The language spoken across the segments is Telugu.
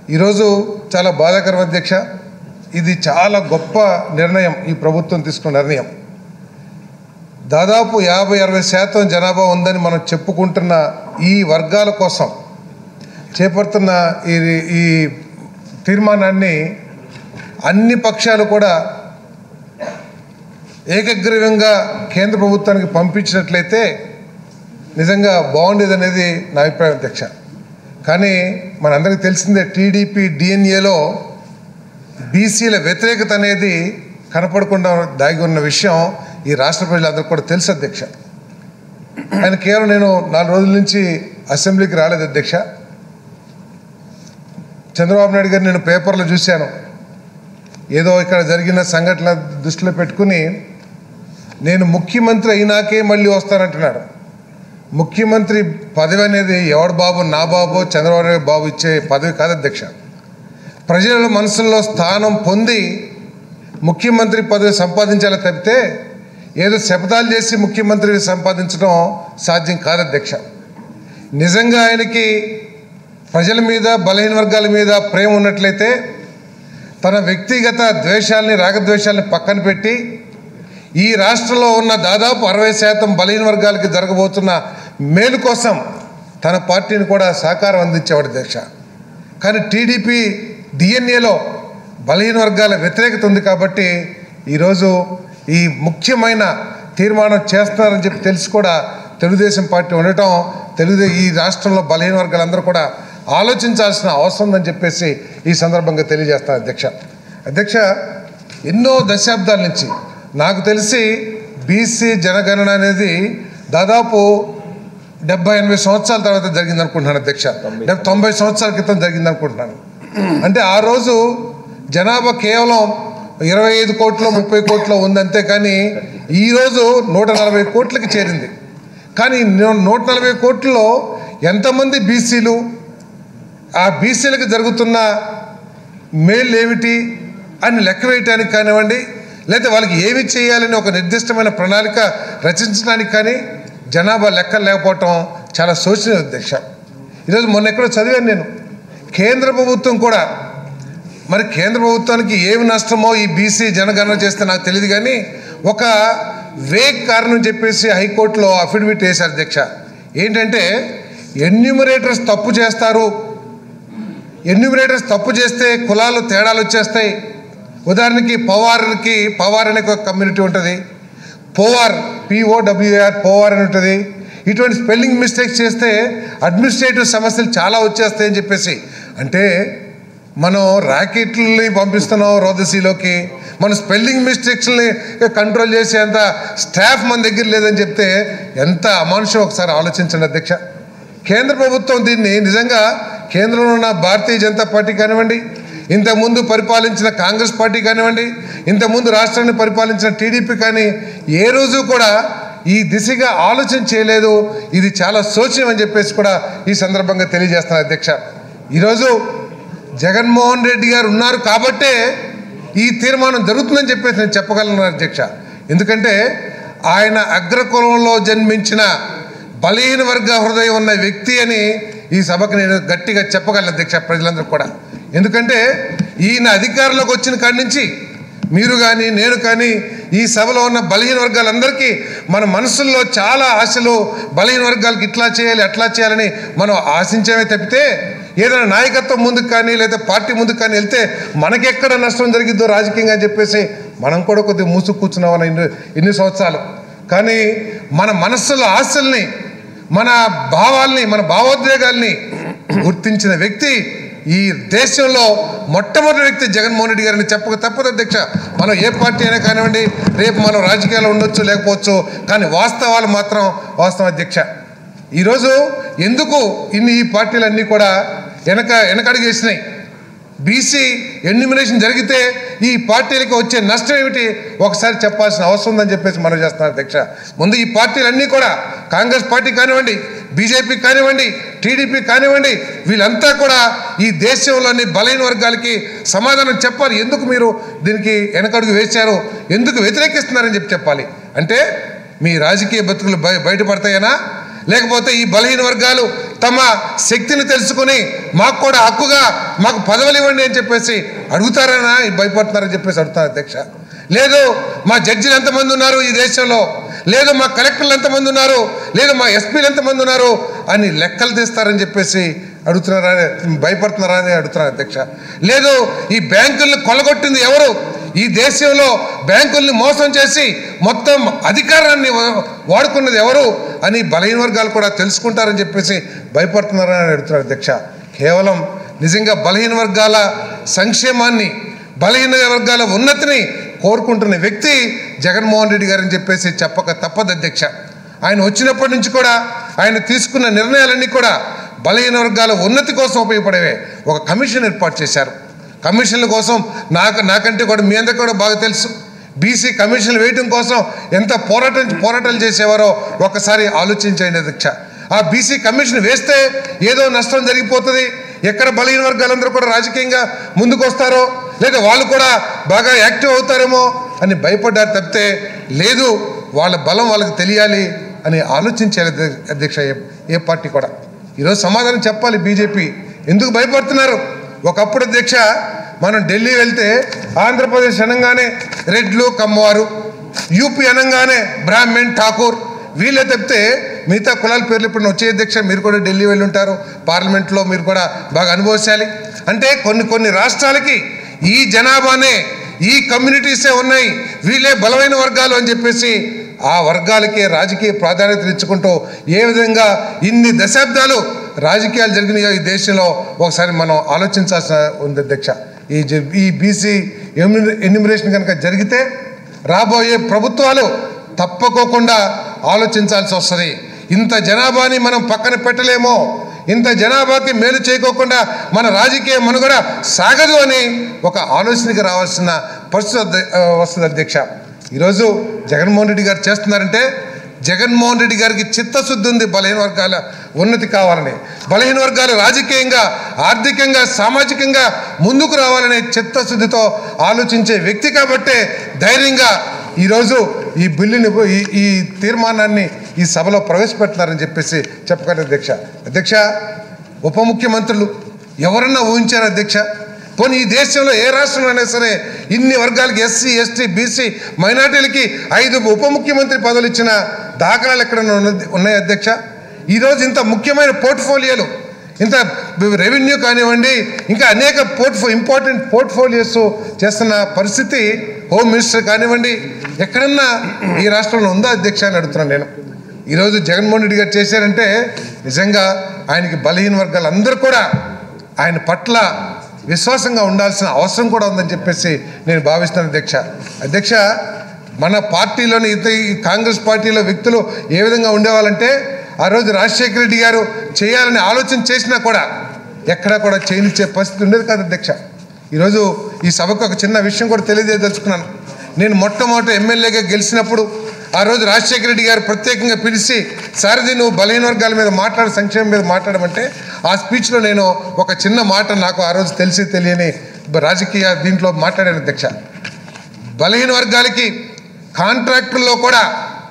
ఈరోజు చాలా బాధాకరం అధ్యక్ష ఇది చాలా గొప్ప నిర్ణయం ఈ ప్రభుత్వం తీసుకున్న నిర్ణయం దాదాపు యాభై అరవై శాతం జనాభా ఉందని మనం చెప్పుకుంటున్న ఈ వర్గాల కోసం చేపడుతున్న ఈ ఈ తీర్మానాన్ని అన్ని పక్షాలు కూడా ఏకగ్రీవంగా కేంద్ర ప్రభుత్వానికి పంపించినట్లయితే నిజంగా బాగుండేది అనేది నా అభిప్రాయం అధ్యక్ష కానీ మనందరికీ తెలిసిందే టీడీపీ డిఎన్ఏలో బీసీల వ్యతిరేకత అనేది కనపడకుండా దాగి ఉన్న విషయం ఈ రాష్ట్ర ప్రజలందరికీ కూడా తెలుసు అధ్యక్ష ఆయన కేవలం నేను నాలుగు రోజుల నుంచి అసెంబ్లీకి రాలేదు అధ్యక్ష చంద్రబాబు నాయుడు గారు నేను పేపర్లో చూశాను ఏదో ఇక్కడ జరిగిన సంఘటన దృష్టిలో పెట్టుకుని నేను ముఖ్యమంత్రి అయినాకే మళ్ళీ వస్తానంటున్నాడు ముఖ్యమంత్రి పదవి అనేది ఎవడు బాబు నా బాబు చంద్రబాబు నాయుడు బాబు ఇచ్చే పదవి కాదు అధ్యక్ష ప్రజల మనసుల్లో స్థానం పొంది ముఖ్యమంత్రి పదవి సంపాదించాలి తప్పితే ఏదో శపథాలు చేసి ముఖ్యమంత్రి సంపాదించడం సాధ్యం కాదు అధ్యక్ష నిజంగా ఆయనకి ప్రజల మీద బలహీన వర్గాల మీద ప్రేమ ఉన్నట్లయితే తన వ్యక్తిగత ద్వేషాలని రాగద్వేషాలని పక్కన పెట్టి ఈ రాష్ట్రంలో ఉన్న దాదాపు అరవై శాతం బలహీన వర్గాలకి జరగబోతున్న మేలు కోసం తన పార్టీని కూడా సహకారం అందించేవాడు అధ్యక్ష కానీ టీడీపీ డిఎన్ఏలో బలహీన వర్గాల వ్యతిరేకత ఉంది కాబట్టి ఈరోజు ఈ ముఖ్యమైన తీర్మానం చేస్తున్నారని చెప్పి తెలిసి కూడా తెలుగుదేశం పార్టీ ఉండటం తెలుగుదే ఈ రాష్ట్రంలో బలహీన వర్గాలందరూ కూడా ఆలోచించాల్సిన అవసరం ఉందని చెప్పేసి ఈ సందర్భంగా తెలియజేస్తాను అధ్యక్ష అధ్యక్ష ఎన్నో దశాబ్దాల నుంచి నాకు తెలిసి బీసీ జనగణన అనేది దాదాపు డెబ్బై ఎనభై సంవత్సరాల తర్వాత జరిగింది అనుకుంటున్నాను అధ్యక్ష డెబ్బై తొంభై సంవత్సరాల క్రితం జరిగింది అనుకుంటున్నాను అంటే ఆ రోజు జనాభా కేవలం ఇరవై ఐదు కోట్లు ముప్పై కోట్లు ఉంది అంతే కానీ ఈరోజు నూట నలభై కోట్లకి చేరింది కానీ నూ- నూట నలభై కోట్లలో ఎంతమంది బీసీలు ఆ బీసీలకు జరుగుతున్న మేలు ఏమిటి అని లెక్క వేయటానికి కానివ్వండి లేదా వాళ్ళకి ఏమి చేయాలని ఒక నిర్దిష్టమైన ప్రణాళిక రచించడానికి కానీ జనాభా లెక్కలు లేకపోవటం చాలా శోచనీయ అధ్యక్ష ఈరోజు మొన్న ఎక్కడో చదివాను నేను కేంద్ర ప్రభుత్వం కూడా మరి కేంద్ర ప్రభుత్వానికి ఏమి నష్టమో ఈ బీసీ జనగణన చేస్తే నాకు తెలియదు కానీ ఒక వేగ్ కారణం చెప్పేసి హైకోర్టులో అఫిడవిట్ వేశారు అధ్యక్ష ఏంటంటే ఎన్యూమరేటర్స్ తప్పు చేస్తారు ఎన్యూమరేటర్స్ తప్పు చేస్తే కులాలు తేడాలు వచ్చేస్తాయి ఉదాహరణకి పవార్కి పవార్ అనే ఒక కమ్యూనిటీ ఉంటుంది పోవార్ పిఓడబ్ల్యూఆర్ పోవార్ అని ఉంటుంది ఇటువంటి స్పెల్లింగ్ మిస్టేక్స్ చేస్తే అడ్మినిస్ట్రేటివ్ సమస్యలు చాలా వచ్చేస్తాయని చెప్పేసి అంటే మనం ర్యాకెట్లని పంపిస్తున్నాం రోదసీలోకి మన స్పెల్లింగ్ మిస్టేక్స్ని కంట్రోల్ చేసేంత స్టాఫ్ మన దగ్గర లేదని చెప్తే ఎంత అమానుషం ఒకసారి ఆలోచించండి అధ్యక్ష కేంద్ర ప్రభుత్వం దీన్ని నిజంగా కేంద్రంలో ఉన్న భారతీయ జనతా పార్టీ కానివ్వండి ఇంతకుముందు పరిపాలించిన కాంగ్రెస్ పార్టీ కానివ్వండి ఇంతకుముందు రాష్ట్రాన్ని పరిపాలించిన టీడీపీ కానీ ఏ రోజు కూడా ఈ దిశగా ఆలోచన చేయలేదు ఇది చాలా శోచనీయం అని చెప్పేసి కూడా ఈ సందర్భంగా తెలియజేస్తున్నాను అధ్యక్ష ఈరోజు జగన్మోహన్ రెడ్డి గారు ఉన్నారు కాబట్టే ఈ తీర్మానం జరుగుతుందని చెప్పేసి నేను చెప్పగలను అధ్యక్ష ఎందుకంటే ఆయన అగ్రకులంలో జన్మించిన బలహీన వర్గ హృదయం ఉన్న వ్యక్తి అని ఈ సభకు నేను గట్టిగా చెప్పగలను అధ్యక్ష ప్రజలందరూ కూడా ఎందుకంటే ఈయన అధికారంలోకి వచ్చిన కాడి నుంచి మీరు కానీ నేను కానీ ఈ సభలో ఉన్న బలహీన వర్గాలందరికీ మన మనసుల్లో చాలా ఆశలు బలహీన వర్గాలకి ఇట్లా చేయాలి అట్లా చేయాలని మనం ఆశించమే తప్పితే ఏదైనా నాయకత్వం ముందుకు కానీ లేదా పార్టీ ముందుకు కానీ వెళ్తే మనకెక్కడ నష్టం జరిగిద్దో రాజకీయంగా అని చెప్పేసి మనం కూడా కొద్దిగా మూసుకు కూర్చున్నామన్న ఇన్ని ఇన్ని సంవత్సరాలు కానీ మన మనస్సుల ఆశల్ని మన భావాల్ని మన భావోద్వేగాల్ని గుర్తించిన వ్యక్తి ఈ దేశంలో మొట్టమొదటి వ్యక్తి జగన్మోహన్ రెడ్డి గారిని చెప్పక తప్పదు అధ్యక్ష మనం ఏ పార్టీ అయినా కానివ్వండి రేపు మనం రాజకీయాల్లో ఉండొచ్చు లేకపోవచ్చు కానీ వాస్తవాలు మాత్రం వాస్తవం అధ్యక్ష ఈరోజు ఎందుకు ఇన్ని ఈ పార్టీలన్నీ కూడా వెనక వెనకడిగేసినాయి బీసీ ఎన్యూమినేషన్ జరిగితే ఈ పార్టీలకు వచ్చే నష్టం ఏమిటి ఒకసారి చెప్పాల్సిన అవసరం ఉందని చెప్పేసి మనం చేస్తున్నాం అధ్యక్ష ముందు ఈ పార్టీలన్నీ కూడా కాంగ్రెస్ పార్టీ కానివ్వండి బీజేపీ కానివ్వండి టీడీపీ కానివ్వండి వీళ్ళంతా కూడా ఈ దేశంలోని బలైన వర్గాలకి సమాధానం చెప్పాలి ఎందుకు మీరు దీనికి వెనకడుగు వేశారు ఎందుకు వ్యతిరేకిస్తున్నారని చెప్పి చెప్పాలి అంటే మీ రాజకీయ బతుకులు బయ బయటపడతాయనా లేకపోతే ఈ బలహీన వర్గాలు తమ శక్తిని తెలుసుకుని మాకు కూడా హక్కుగా మాకు పదవులు ఇవ్వండి అని చెప్పేసి అడుగుతారనా భయపడుతున్నారని చెప్పేసి అడుగుతారు అధ్యక్ష లేదు మా జడ్జిలు ఎంతమంది ఉన్నారు ఈ దేశంలో లేదు మా కలెక్టర్లు ఎంతమంది ఉన్నారు లేదు మా ఎస్పీలు ఎంతమంది ఉన్నారు అని లెక్కలు తీస్తారని చెప్పేసి అడుగుతున్నారా భయపడుతున్నారా అని అడుగుతున్నారు అధ్యక్ష లేదు ఈ బ్యాంకుల్ని కొలగొట్టింది ఎవరు ఈ దేశంలో బ్యాంకుల్ని మోసం చేసి మొత్తం అధికారాన్ని వా- వాడుకున్నది ఎవరు అని బలహీన వర్గాలు కూడా తెలుసుకుంటారని చెప్పేసి భయపడుతున్నారా అని అడుగుతున్నారు అధ్యక్ష కేవలం నిజంగా బలహీన వర్గాల సంక్షేమాన్ని బలహీన వర్గాల ఉన్నతిని కోరుకుంటున్న వ్యక్తి జగన్మోహన్ రెడ్డి గారని చెప్పేసి చెప్పక తప్పదు అధ్యక్ష ఆయన వచ్చినప్పటి నుంచి కూడా ఆయన తీసుకున్న నిర్ణయాలన్నీ కూడా బలహీన వర్గాల ఉన్నతి కోసం ఉపయోగపడేవే ఒక కమిషన్ ఏర్పాటు చేశారు కమిషన్ల కోసం నాకు నాకంటే కూడా మీ అందరికీ కూడా బాగా తెలుసు బీసీ కమిషన్లు వేయటం కోసం ఎంత పోరాటం పోరాటాలు చేసేవారో ఒకసారి ఆలోచించండి అధ్యక్ష ఆ బీసీ కమిషన్ వేస్తే ఏదో నష్టం జరిగిపోతుంది ఎక్కడ బలహీన వర్గాలందరూ కూడా రాజకీయంగా ముందుకు వస్తారో లేదా వాళ్ళు కూడా బాగా యాక్టివ్ అవుతారేమో అని భయపడ్డారు తప్పితే లేదు వాళ్ళ బలం వాళ్ళకి తెలియాలి అని ఆలోచించాలి అధ్య- అధ్యక్ష ఏ- ఏ పార్టీ కూడా ఈరోజు సమాధానం చెప్పాలి బీజేపీ ఎందుకు భయపడుతున్నారు ఒకప్పుడు అధ్యక్ష మనం ఢిల్లీ వెళ్తే ఆంధ్రప్రదేశ్ అనగానే రెడ్లు కమ్మవారు యూపీ అనగానే బ్రాహ్మణ్ ఠాకూర్ వీళ్ళే తప్పితే మిగతా కులాల పేర్లు ఇప్పుడు వచ్చే అధ్యక్ష మీరు కూడా ఢిల్లీ వెళ్ళి ఉంటారు పార్లమెంట్లో మీరు కూడా బాగా అనుభవించాలి అంటే కొన్ని కొన్ని రాష్ట్రాలకి ఈ జనాభానే ఈ కమ్యూనిటీసే ఉన్నాయి వీళ్ళే బలమైన వర్గాలు అని చెప్పేసి ఆ వర్గాలకే రాజకీయ ప్రాధాన్యత ఇచ్చుకుంటూ ఏ విధంగా ఇన్ని దశాబ్దాలు రాజకీయాలు జరిగినాయో ఈ దేశంలో ఒకసారి మనం ఆలోచించాల్సిన ఉంది అధ్యక్ష ఈ జ- ఈ బీసీ ఎన్యూమరేషన్ కనుక జరిగితే రాబోయే ప్రభుత్వాలు తప్పకోకుండా ఆలోచించాల్సి వస్తుంది ఇంత జనాభాని మనం పక్కన పెట్టలేమో ఇంత జనాభాకి మేలు చేయకోకుండా మన రాజకీయ మనుగడ సాగదు అని ఒక ఆలోచనకి రావాల్సిన పరిస్థితి అధ్య- ఆ, వస్తుంది అధ్యక్ష ఈరోజు జగన్మోహన్ రెడ్డి గారు చేస్తున్నారంటే జగన్మోహన్ రెడ్డి గారికి చిత్తశుద్ధి ఉంది బలహీన వర్గాల ఉన్నతి కావాలని బలహీన వర్గాలు రాజకీయంగా ఆర్థికంగా సామాజికంగా ముందుకు రావాలనే చిత్తశుద్ధితో ఆలోచించే వ్యక్తి కాబట్టే ధైర్యంగా ఈరోజు ఈ బిల్లుని ఈ ఈ తీర్మానాన్ని ఈ సభలో ప్రవేశపెడుతున్నారని చెప్పేసి చెప్పగలను అధ్యక్ష అధ్యక్ష ఉప ముఖ్యమంత్రులు ఎవరన్నా ఊహించారు అధ్యక్ష పోనీ ఈ దేశంలో ఏ రాష్ట్రంలో అయినా సరే ఇన్ని వర్గాలకి ఎస్సీ ఎస్టీ బీసీ మైనార్టీలకి ఐదు ఉప ముఖ్యమంత్రి పదవులు ఇచ్చిన దాఖలాలు ఎక్కడన్నా ఉన్నది ఉన్నాయి అధ్యక్ష ఈరోజు ఇంత ముఖ్యమైన పోర్ట్ఫోలియోలు ఇంత రెవెన్యూ కానివ్వండి ఇంకా అనేక పోర్ట్ఫో ఇంపార్టెంట్ పోర్ట్ఫోలియోస్ చేస్తున్న పరిస్థితి హోమ్ మినిస్టర్ కానివ్వండి ఎక్కడన్నా ఈ రాష్ట్రంలో ఉందా అధ్యక్ష అని అడుగుతున్నాను నేను ఈరోజు జగన్మోహన్ రెడ్డి గారు చేశారంటే నిజంగా ఆయనకి బలహీన వర్గాలు అందరూ కూడా ఆయన పట్ల విశ్వాసంగా ఉండాల్సిన అవసరం కూడా ఉందని చెప్పేసి నేను భావిస్తున్నాను అధ్యక్ష అధ్యక్ష మన పార్టీలోని ఇత ఈ కాంగ్రెస్ పార్టీలో వ్యక్తులు ఏ విధంగా ఉండేవాళ్ళంటే ఆ రోజు రాజశేఖర రెడ్డి గారు చేయాలని ఆలోచన చేసినా కూడా ఎక్కడా కూడా చేయనిచ్చే పరిస్థితి ఉండేది కాదు అధ్యక్ష ఈరోజు ఈ సభకు ఒక చిన్న విషయం కూడా తెలియజేయదలుచుకున్నాను నేను మొట్టమొదటి ఎమ్మెల్యేగా గెలిచినప్పుడు ఆ రోజు రాజశేఖర రెడ్డి గారు ప్రత్యేకంగా పిలిచి సారథి నువ్వు బలహీన వర్గాల మీద మాట్లాడు సంక్షేమం మీద మాట్లాడమంటే ఆ స్పీచ్లో నేను ఒక చిన్న మాట నాకు ఆ రోజు తెలిసి తెలియని రాజకీయ దీంట్లో మాట్లాడాను అధ్యక్ష బలహీన వర్గాలకి కాంట్రాక్టుల్లో కూడా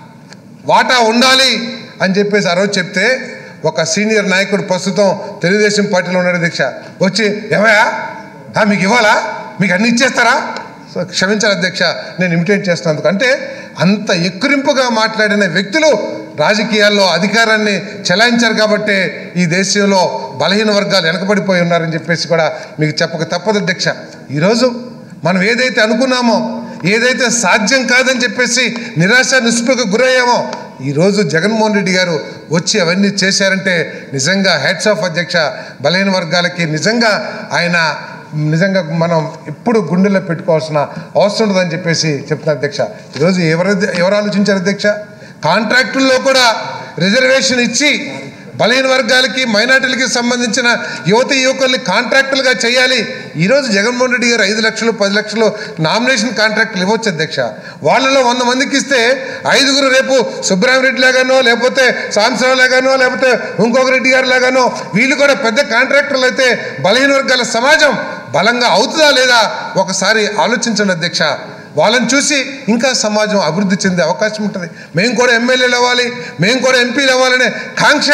వాటా ఉండాలి అని చెప్పేసి ఆ రోజు చెప్తే ఒక సీనియర్ నాయకుడు ప్రస్తుతం తెలుగుదేశం పార్టీలో ఉన్నాడు దీక్ష వచ్చి ఏమయ్యా ఆ, మీకు ఇవ్వాలా మీకు అన్ని ఇచ్చేస్తారా సో క్షమించాలి అధ్యక్ష నేను ఇమిటేట్ చేస్తున్నందుకు అంటే అంత ఎక్కిరింపుగా మాట్లాడిన వ్యక్తులు రాజకీయాల్లో అధికారాన్ని చెలాయించారు కాబట్టి ఈ దేశంలో బలహీన వర్గాలు వెనకబడిపోయి ఉన్నారని చెప్పేసి కూడా మీకు చెప్పక తప్పదు అధ్యక్ష ఈరోజు మనం ఏదైతే అనుకున్నామో ఏదైతే సాధ్యం కాదని చెప్పేసి నిరాశ నిస్పృహకు గురయ్యామో ఈరోజు జగన్మోహన్ రెడ్డి గారు వచ్చి అవన్నీ చేశారంటే నిజంగా హెడ్స్ ఆఫ్ అధ్యక్ష బలహీన వర్గాలకి నిజంగా ఆయన నిజంగా మనం ఎప్పుడు గుండెల్లో పెట్టుకోవాల్సిన అవసరం ఉంటుందని చెప్పేసి చెప్తున్నారు అధ్యక్ష ఈరోజు ఎవరు ఎవరు ఆలోచించారు అధ్యక్ష కాంట్రాక్టుల్లో కూడా రిజర్వేషన్ ఇచ్చి బలహీన వర్గాలకి మైనార్టీలకి సంబంధించిన యువత యువకుల్ని కాంట్రాక్టులుగా చేయాలి ఈరోజు జగన్మోహన్ రెడ్డి గారు ఐదు లక్షలు పది లక్షలు నామినేషన్ కాంట్రాక్టులు ఇవ్వచ్చు అధ్యక్ష వాళ్ళలో వంద మందికి ఇస్తే ఐదుగురు రేపు సుబ్రహ్మరెడ్డి లాగానో లేకపోతే సాంబశివరావు లాగానో లేకపోతే ఇంకొక రెడ్డి గారు లాగానో వీళ్ళు కూడా పెద్ద కాంట్రాక్టర్లు అయితే బలహీన వర్గాల సమాజం బలంగా అవుతుందా లేదా ఒకసారి ఆలోచించండి అధ్యక్ష వాళ్ళని చూసి ఇంకా సమాజం అభివృద్ధి చెందే అవకాశం ఉంటుంది మేము కూడా ఎమ్మెల్యేలు అవ్వాలి మేము కూడా ఎంపీలు అవ్వాలనే కాంక్ష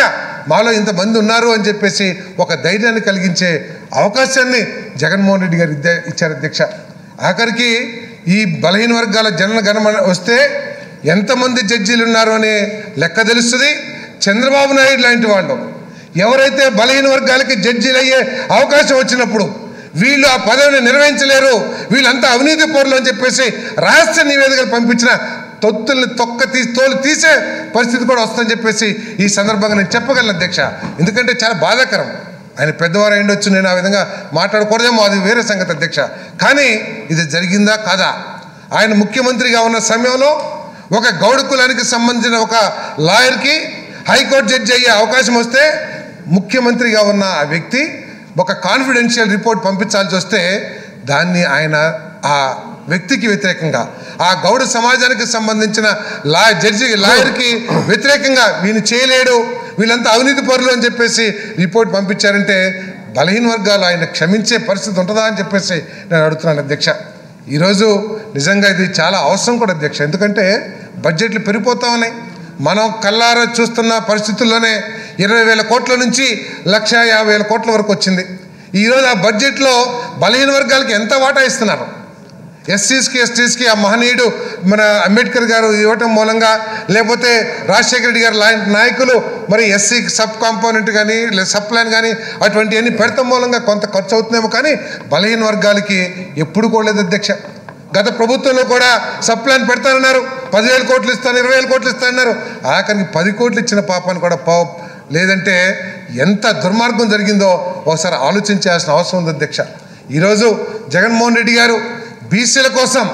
మాలో ఇంతమంది ఉన్నారు అని చెప్పేసి ఒక ధైర్యాన్ని కలిగించే అవకాశాన్ని జగన్మోహన్ రెడ్డి గారు ఇద్దే ఇచ్చారు అధ్యక్ష ఆఖరికి ఈ బలహీన వర్గాల జనన గణన వస్తే ఎంతమంది జడ్జీలు ఉన్నారు అనే లెక్క తెలుస్తుంది చంద్రబాబు నాయుడు లాంటి వాళ్ళు ఎవరైతే బలహీన వర్గాలకి జడ్జీలు అయ్యే అవకాశం వచ్చినప్పుడు వీళ్ళు ఆ పదవిని నిర్వహించలేరు వీళ్ళంతా అవినీతి పౌరులు అని చెప్పేసి రహస్య నివేదికలు పంపించిన తొత్తుల్ని తొక్క తీసి తోలు తీసే పరిస్థితి కూడా వస్తుందని చెప్పేసి ఈ సందర్భంగా నేను చెప్పగలను అధ్యక్ష ఎందుకంటే చాలా బాధాకరం ఆయన పెద్దవారు అయిండొచ్చు నేను ఆ విధంగా మాట్లాడకూడదేమో అది వేరే సంగతి అధ్యక్ష కానీ ఇది జరిగిందా కాదా ఆయన ముఖ్యమంత్రిగా ఉన్న సమయంలో ఒక గౌడ కులానికి సంబంధించిన ఒక లాయర్కి హైకోర్టు జడ్జి అయ్యే అవకాశం వస్తే ముఖ్యమంత్రిగా ఉన్న ఆ వ్యక్తి ఒక కాన్ఫిడెన్షియల్ రిపోర్ట్ పంపించాల్సి వస్తే దాన్ని ఆయన ఆ వ్యక్తికి వ్యతిరేకంగా ఆ గౌడ సమాజానికి సంబంధించిన లా జడ్జి లాయర్కి వ్యతిరేకంగా వీళ్ళు చేయలేడు వీళ్ళంతా అవినీతి పరులు అని చెప్పేసి రిపోర్ట్ పంపించారంటే బలహీన వర్గాలు ఆయన క్షమించే పరిస్థితి ఉంటుందా అని చెప్పేసి నేను అడుగుతున్నాను అధ్యక్ష ఈరోజు నిజంగా ఇది చాలా అవసరం కూడా అధ్యక్ష ఎందుకంటే బడ్జెట్లు పెరిగిపోతా ఉన్నాయి మనం కల్లారా చూస్తున్న పరిస్థితుల్లోనే ఇరవై వేల కోట్ల నుంచి లక్ష యాభై వేల కోట్ల వరకు వచ్చింది ఈరోజు ఆ బడ్జెట్లో బలహీన వర్గాలకి ఎంత వాటా ఇస్తున్నారు ఎస్సీస్కి ఎస్టీస్కి ఆ మహనీయుడు మన అంబేద్కర్ గారు ఇవ్వటం మూలంగా లేకపోతే రాజశేఖర రెడ్డి గారు లాంటి నాయకులు మరి ఎస్సీ సబ్ కాంపోనెంట్ కానీ లేదా సబ్ ప్లాన్ కానీ అటువంటివన్నీ పెడతాం మూలంగా కొంత ఖర్చు అవుతుందేమో కానీ బలహీన వర్గాలకి ఎప్పుడు కూడలేదు అధ్యక్ష గత ప్రభుత్వంలో కూడా సబ్ ప్లాన్ పెడతానన్నారు పదివేల కోట్లు ఇస్తాను ఇరవై వేల కోట్లు ఇస్తానన్నారు ఆఖరికి పది కోట్లు ఇచ్చిన పాపాన్ని కూడా పా లేదంటే ఎంత దుర్మార్గం జరిగిందో ఒకసారి ఆలోచించాల్సిన అవసరం ఉంది అధ్యక్ష ఈరోజు జగన్మోహన్ రెడ్డి గారు బీసీల కోసం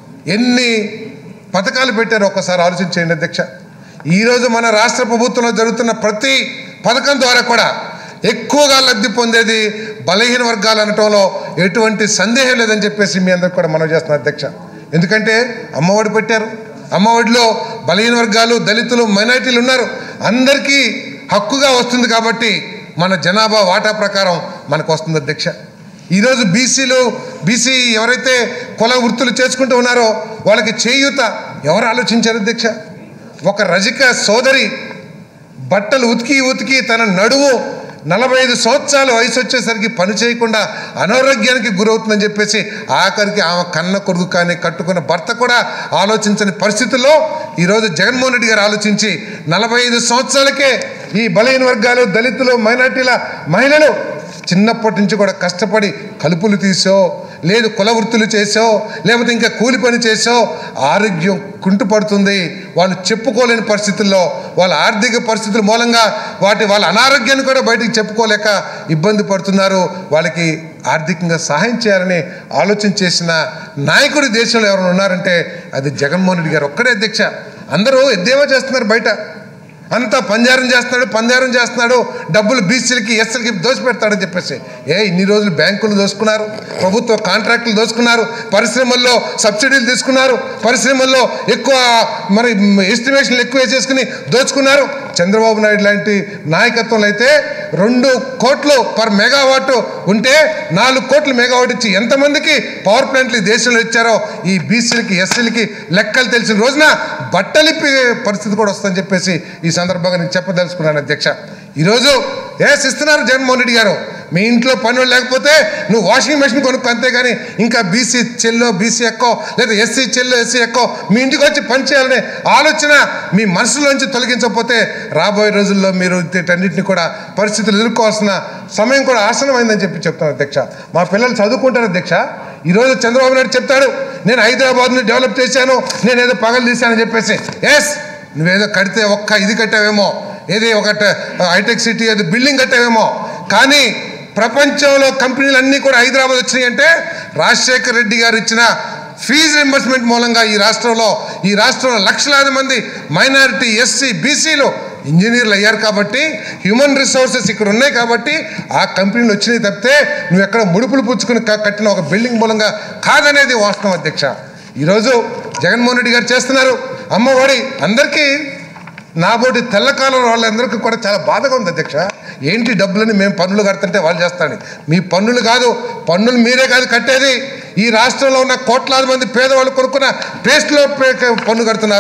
ఎన్ని పథకాలు పెట్టారో ఒకసారి ఆలోచించేయండి అధ్యక్ష ఈరోజు మన రాష్ట్ర ప్రభుత్వంలో జరుగుతున్న ప్రతి పథకం ద్వారా కూడా ఎక్కువగా లబ్ధి పొందేది బలహీన వర్గాలు అనటంలో ఎటువంటి సందేహం లేదని చెప్పేసి మీ అందరికి కూడా మనం చేస్తున్నాం అధ్యక్ష ఎందుకంటే అమ్మఒడి పెట్టారు అమ్మఒడిలో బలహీన వర్గాలు దళితులు మైనార్టీలు ఉన్నారు అందరికీ హక్కుగా వస్తుంది కాబట్టి మన జనాభా వాటా ప్రకారం మనకు వస్తుంది అధ్యక్ష ఈరోజు బీసీలు బీసీ ఎవరైతే కుల వృత్తులు చేసుకుంటూ ఉన్నారో వాళ్ళకి చేయూత ఎవరు ఆలోచించారు అధ్యక్ష ఒక రజిక సోదరి బట్టలు ఉతికి ఉతికి తన నడుము నలభై ఐదు సంవత్సరాల వయసు వచ్చేసరికి పని చేయకుండా అనారోగ్యానికి గురవుతుందని చెప్పేసి ఆఖరికి ఆమె కన్న కొడుకు కానీ కట్టుకున్న భర్త కూడా ఆలోచించని పరిస్థితుల్లో ఈరోజు జగన్మోహన్ రెడ్డి గారు ఆలోచించి నలభై ఐదు సంవత్సరాలకే ఈ బలహీన వర్గాలు దళితులు మైనార్టీల మహిళలు చిన్నప్పటి నుంచి కూడా కష్టపడి కలుపులు తీసో లేదు కుల వృత్తులు చేసో లేకపోతే ఇంకా కూలి పని చేసో ఆరోగ్యం కుంటుపడుతుంది వాళ్ళు చెప్పుకోలేని పరిస్థితుల్లో వాళ్ళ ఆర్థిక పరిస్థితుల మూలంగా వాటి వాళ్ళ అనారోగ్యాన్ని కూడా బయటికి చెప్పుకోలేక ఇబ్బంది పడుతున్నారు వాళ్ళకి ఆర్థికంగా సహాయం చేయాలని ఆలోచన చేసిన నాయకుడు దేశంలో ఎవరైనా ఉన్నారంటే అది జగన్మోహన్ రెడ్డి గారు ఒక్కడే అధ్యక్ష అందరూ ఎద్దేవా చేస్తున్నారు బయట అంతా పంజారం చేస్తున్నాడు పంజారం చేస్తున్నాడు డబ్బులు బీసీలకి ఎస్ఎల్కి దోసిపెడతాడని చెప్పేసి ఏ ఇన్ని రోజులు బ్యాంకులు దోసుకున్నారు ప్రభుత్వ కాంట్రాక్టులు దోసుకున్నారు పరిశ్రమల్లో సబ్సిడీలు తీసుకున్నారు పరిశ్రమల్లో ఎక్కువ మరి ఎస్టిమేషన్లు ఎక్కువ వేసేసుకుని దోచుకున్నారు చంద్రబాబు నాయుడు లాంటి నాయకత్వంలో అయితే రెండు కోట్లు పర్ మెగావాట్ ఉంటే నాలుగు కోట్ల మెగావాట్ ఇచ్చి ఎంతమందికి పవర్ ప్లాంట్లు ఈ దేశంలో ఇచ్చారో ఈ బీసీలకి ఎస్సీలకి లెక్కలు తెలిసిన రోజున బట్టలిప్పి పరిస్థితి కూడా వస్తుందని చెప్పేసి ఈ సందర్భంగా నేను చెప్పదలుచుకున్నాను అధ్యక్ష ఈరోజు ఏస్ ఇస్తున్నారు జగన్మోహన్ రెడ్డి గారు మీ ఇంట్లో పనులు లేకపోతే నువ్వు వాషింగ్ మెషిన్ కొనుక్కో అంతేగాని ఇంకా బీసీ చెల్లో బీసీ ఎక్కువ లేదా ఎస్సీ చెల్లో ఎస్సీ ఎక్కువ మీ ఇంటికి వచ్చి పని చేయాలనే ఆలోచన మీ మనసులోంచి తొలగించకపోతే రాబోయే రోజుల్లో మీరు వీటన్నిటిని కూడా పరిస్థితులు ఎదుర్కోవాల్సిన సమయం కూడా ఆసనమైందని చెప్పి చెప్తాను అధ్యక్ష మా పిల్లలు చదువుకుంటారు అధ్యక్ష ఈరోజు చంద్రబాబు నాయుడు చెప్తాడు నేను హైదరాబాద్ని డెవలప్ చేశాను నేను ఏదో పగలు తీశానని చెప్పేసి ఎస్ నువ్వేదో కడితే ఒక్క ఇది కట్టావేమో ఏది ఒక ట- హైటెక్ సిటీ అది బిల్డింగ్ కట్టావేమో కానీ ప్రపంచంలో కంపెనీలు అన్నీ కూడా హైదరాబాద్ వచ్చినాయి అంటే రాజశేఖర్ రెడ్డి గారు ఇచ్చిన ఫీజు రింబర్స్మెంట్ మూలంగా ఈ రాష్ట్రంలో ఈ రాష్ట్రంలో లక్షలాది మంది మైనారిటీ ఎస్సీ బీసీలు ఇంజనీర్లు అయ్యారు కాబట్టి హ్యూమన్ రిసోర్సెస్ ఇక్కడ ఉన్నాయి కాబట్టి ఆ కంపెనీలు వచ్చినాయి తప్పితే నువ్వు ఎక్కడ ముడుపులు పుచ్చుకుని క- కట్టిన ఒక బిల్డింగ్ మూలంగా కాదనేది వాస్తవం అధ్యక్ష ఈరోజు జగన్మోహన్ రెడ్డి గారు చేస్తున్నారు అమ్మఒడి అందరికీ నాబోటి తెల్లకాలం వాళ్ళందరికీ కూడా చాలా బాధగా ఉంది అధ్యక్ష ఏంటి డబ్బులని మేము పన్నులు కడుతుంటే వాళ్ళు చేస్తారని మీ పన్నులు కాదు పన్నులు మీరే కాదు కట్టేది ఈ రాష్ట్రంలో ఉన్న కోట్లాది మంది పేదవాళ్ళు కొనుక్కున్న పేస్ట్లో పే- పన్ను కడుతున్నారు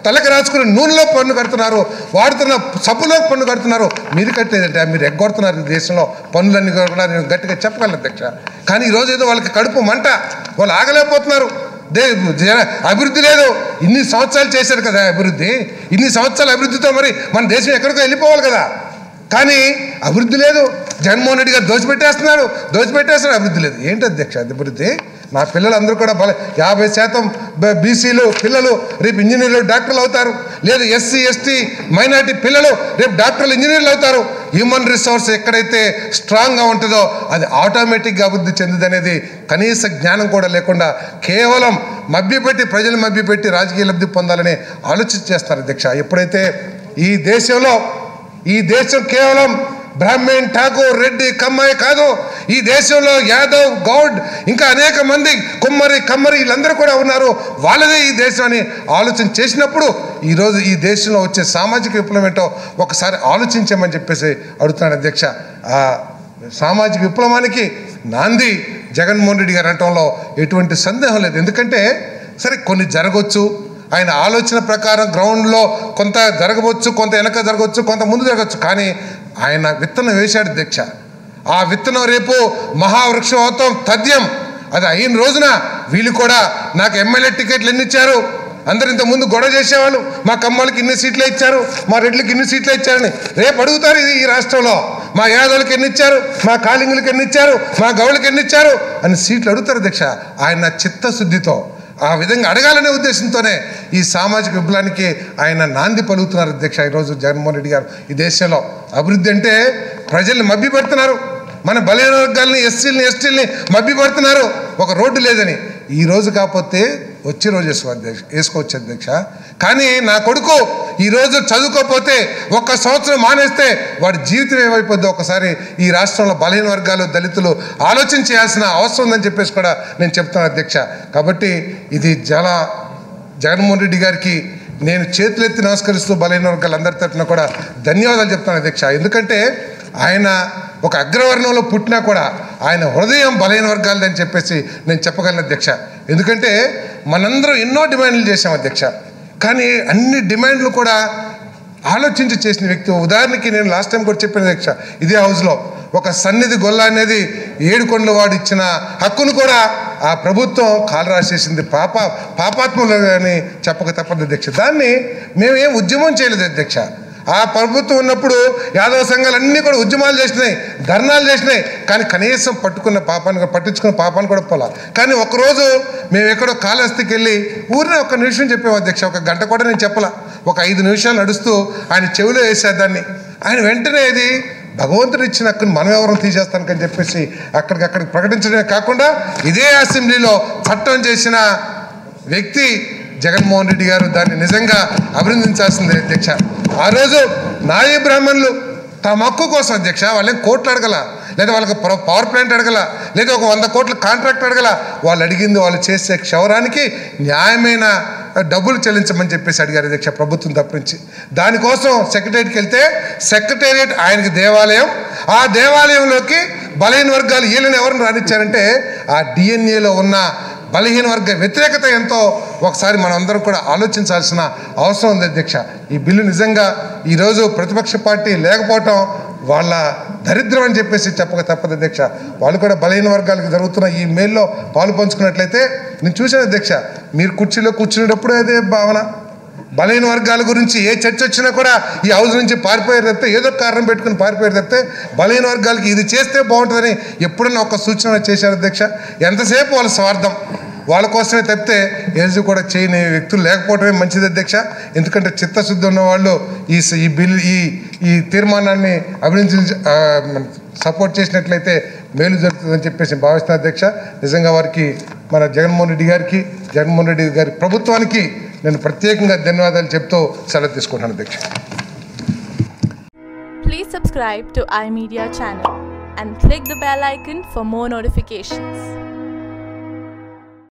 తలకి రాసుకుని నూనెలో పన్ను కడుతున్నారు వాడుతున్న సబ్బులో పన్ను కడుతున్నారు మీరు కట్టేదంటే మీరు ఎగ్గొడుతున్నారు ఈ దేశంలో పన్నులన్నీ కూడా నేను గట్టిగా చెప్పగలను అధ్యక్ష కానీ ఈరోజు ఏదో వాళ్ళకి కడుపు మంట వాళ్ళు ఆగలేకపోతున్నారు దే జన- అభివృద్ధి లేదు ఇన్ని సంవత్సరాలు చేశారు కదా అభివృద్ధి ఇన్ని సంవత్సరాల అభివృద్ధితో మరి మన దేశం ఎక్కడికో వెళ్ళిపోవాలి కదా కానీ అభివృద్ధి లేదు జగన్మోహన్ రెడ్డి గారు దోచిపెట్టేస్తున్నారు దోచిపెట్టేస్తున్నారు అభివృద్ధి లేదు ఏంటి అధ్యక్ష అభివృద్ధి నా పిల్లలందరూ కూడా బల యాభై శాతం బ- బీసీలు పిల్లలు రేపు ఇంజనీర్లు డాక్టర్లు అవుతారు లేదు ఎస్సీ ఎస్టీ మైనార్టీ పిల్లలు రేపు డాక్టర్లు ఇంజనీర్లు అవుతారు హ్యూమన్ రిసోర్స్ ఎక్కడైతే స్ట్రాంగ్గా ఉంటుందో అది ఆటోమేటిక్గా అభివృద్ధి చెందుతుంది అనేది కనీస జ్ఞానం కూడా లేకుండా కేవలం మభ్యపెట్టి ప్రజలు మభ్యపెట్టి రాజకీయ లబ్ధి పొందాలని ఆలోచన చేస్తారు అధ్యక్ష ఎప్పుడైతే ఈ దేశంలో ఈ దేశం కేవలం బ్రాహ్మణ్ ఠాకూర్ రెడ్డి కమ్మాయి కాదు ఈ దేశంలో యాదవ్ గౌడ్ ఇంకా అనేక మంది కుమ్మరి కమ్మరి వీళ్ళందరూ కూడా ఉన్నారు వాళ్ళదే ఈ దేశం అని ఆలోచన చేసినప్పుడు ఈరోజు ఈ దేశంలో వచ్చే సామాజిక విప్లవం ఏంటో ఒకసారి ఆలోచించమని చెప్పేసి అడుగుతున్నాను అధ్యక్ష ఆ సామాజిక విప్లవానికి నాంది జగన్మోహన్ రెడ్డి గారు అనటంలో ఎటువంటి సందేహం లేదు ఎందుకంటే సరే కొన్ని జరగవచ్చు ఆయన ఆలోచన ప్రకారం గ్రౌండ్లో కొంత జరగవచ్చు కొంత వెనక జరగవచ్చు కొంత ముందు జరగవచ్చు కానీ ఆయన విత్తనం వేశాడు దీక్ష ఆ విత్తనం రేపు మహావృక్షం అవుతాం తథ్యం అది అయిన రోజున వీళ్ళు కూడా నాకు ఎమ్మెల్యే టికెట్లు ఎన్ని ఇచ్చారు అందరు ఇంత ముందు గొడవ చేసేవాళ్ళు మా కమ్మలకి ఇన్ని సీట్లు ఇచ్చారు మా రెడ్లకి ఇన్ని సీట్లు ఇచ్చారని రేపు అడుగుతారు ఇది ఈ రాష్ట్రంలో మా యాదవులకి ఎన్ని ఇచ్చారు మా కాలింగులకి ఎన్ని ఇచ్చారు మా గౌళ్ళకి ఎన్ని ఇచ్చారు అని సీట్లు అడుగుతారు దీక్ష ఆయన చిత్తశుద్ధితో ఆ విధంగా అడగాలనే ఉద్దేశంతోనే ఈ సామాజిక విప్లవానికి ఆయన నాంది పలుకుతున్నారు అధ్యక్ష ఈరోజు జగన్మోహన్ రెడ్డి గారు ఈ దేశంలో అభివృద్ధి అంటే ప్రజల్ని మభ్యపెడుతున్నారు మన బలహీన వర్గాల్ని ఎస్సీలని ఎస్టీలని మభ్యపెడుతున్నారు ఒక రోడ్డు లేదని ఈ రోజు కాకపోతే వచ్చే రోజు వేసుకో అధ్యక్ష వేసుకోవచ్చు అధ్యక్ష కానీ నా కొడుకు ఈరోజు చదువుకోకపోతే ఒక్క సంవత్సరం మానేస్తే వాడి జీవితం ఏమైపోద్దో ఒకసారి ఈ రాష్ట్రంలో బలహీన వర్గాలు దళితులు ఆలోచన చేయాల్సిన అవసరం ఉందని చెప్పేసి కూడా నేను చెప్తాను అధ్యక్ష కాబట్టి ఇది చాలా జగన్మోహన్ రెడ్డి గారికి నేను చేతులెత్తి నమస్కరిస్తూ బలహీన వర్గాలందరి తరఫున కూడా ధన్యవాదాలు చెప్తాను అధ్యక్ష ఎందుకంటే ఆయన ఒక అగ్రవర్ణంలో పుట్టినా కూడా ఆయన హృదయం బలహీన వర్గాలదని చెప్పేసి నేను చెప్పగలను అధ్యక్ష ఎందుకంటే మనందరం ఎన్నో డిమాండ్లు చేశాం అధ్యక్ష కానీ అన్ని డిమాండ్లు కూడా ఆలోచించి చేసిన వ్యక్తి ఉదాహరణకి నేను లాస్ట్ టైం కూడా చెప్పిన అధ్యక్ష ఇదే హౌస్లో ఒక సన్నిధి గొల్ల అనేది ఏడుకొండల వాడు ఇచ్చిన హక్కును కూడా ఆ ప్రభుత్వం కాలు రాసేసింది పాప పాపాత్ములు అని చెప్పక తప్పదు అధ్యక్ష దాన్ని మేమేం ఉద్యమం చేయలేదు అధ్యక్ష ఆ ప్రభుత్వం ఉన్నప్పుడు యాదవ సంఘాలన్నీ కూడా ఉద్యమాలు చేసినాయి ధర్నాలు చేసినాయి కానీ కనీసం పట్టుకున్న పాపాన్ని కూడా పట్టించుకున్న పాపాన్ని కూడా పోలా కానీ ఒకరోజు మేము ఎక్కడో కాళహస్తికి వెళ్ళి ఊరినే ఒక నిమిషం చెప్పాము అధ్యక్ష ఒక గంట కూడా నేను చెప్పలా ఒక ఐదు నిమిషాలు నడుస్తూ ఆయన చెవిలో వేసేదాన్ని ఆయన వెంటనే ఇది భగవంతుడు ఇచ్చిన హక్కుని మనం ఎవరు తీసేస్తానికని చెప్పేసి అక్కడికక్కడికి ప్రకటించడమే కాకుండా ఇదే అసెంబ్లీలో చట్టం చేసిన వ్యక్తి జగన్మోహన్ రెడ్డి గారు దాన్ని నిజంగా అభినందించాల్సిందే అధ్యక్ష ఆ రోజు నాయీ బ్రాహ్మణులు తమ హక్కు కోసం అధ్యక్ష వాళ్ళేం కోట్లు అడగల లేదా వాళ్ళకి పవ- పవర్ ప్లాంట్ అడగల లేదా ఒక వంద కోట్ల కాంట్రాక్ట్ అడగల వాళ్ళు అడిగింది వాళ్ళు చేసే క్షవరానికి న్యాయమైన డబ్బులు చెల్లించమని చెప్పేసి అడిగారు అధ్యక్ష ప్రభుత్వం తప్పించి దానికోసం సెక్రటేరియట్కి వెళ్తే సెక్రటేరియట్ ఆయనకి దేవాలయం ఆ దేవాలయంలోకి బలహీన వర్గాలు వీళ్ళని ఎవరిని రానిచ్చారంటే ఆ డిఎన్ఏలో ఉన్న బలహీన వర్గ వ్యతిరేకత ఎంతో ఒకసారి మనం అందరం కూడా ఆలోచించాల్సిన అవసరం ఉంది అధ్యక్ష ఈ బిల్లు నిజంగా ఈరోజు ప్రతిపక్ష పార్టీ లేకపోవటం వాళ్ళ దరిద్రం అని చెప్పేసి చెప్పక తప్పదు అధ్యక్ష వాళ్ళు కూడా బలహీన వర్గాలకు జరుగుతున్న ఈ మేల్లో పాలు పంచుకున్నట్లయితే నేను చూశాను అధ్యక్ష మీరు కుర్చీలో కూర్చునేటప్పుడు అదే భావన బలహీన వర్గాల గురించి ఏ చర్చ వచ్చినా కూడా ఈ హౌస్ నుంచి పారిపోయారు తప్పితే ఏదో ఒక కారణం పెట్టుకుని పారిపోయారు తప్పితే బలహీన వర్గాలకి ఇది చేస్తే బాగుంటుందని ఎప్పుడన్నా ఒక సూచన చేశారు అధ్యక్ష ఎంతసేపు వాళ్ళ స్వార్థం వాళ్ళ కోసమే తప్పితే ఏది కూడా చేయని వ్యక్తులు లేకపోవడమే మంచిది అధ్యక్ష ఎందుకంటే చిత్తశుద్ధి ఉన్న వాళ్ళు ఈ స- ఈ బిల్ ఈ ఈ తీర్మానాన్ని అభినందించి ఆ, సపోర్ట్ చేసినట్లయితే మేలు జరుగుతుందని చెప్పేసి భావిస్తున్నా అధ్యక్ష నిజంగా వారికి మన జగన్మోహన్ రెడ్డి గారికి జగన్మోహన్ రెడ్డి గారి ప్రభుత్వానికి నేను ప్రత్యేకంగా ధన్యవాదాలు చెప్తూ సెలవు తీసుకుంటాను అధ్యక్ష Please subscribe to iMedia channel and click the bell icon for more notifications.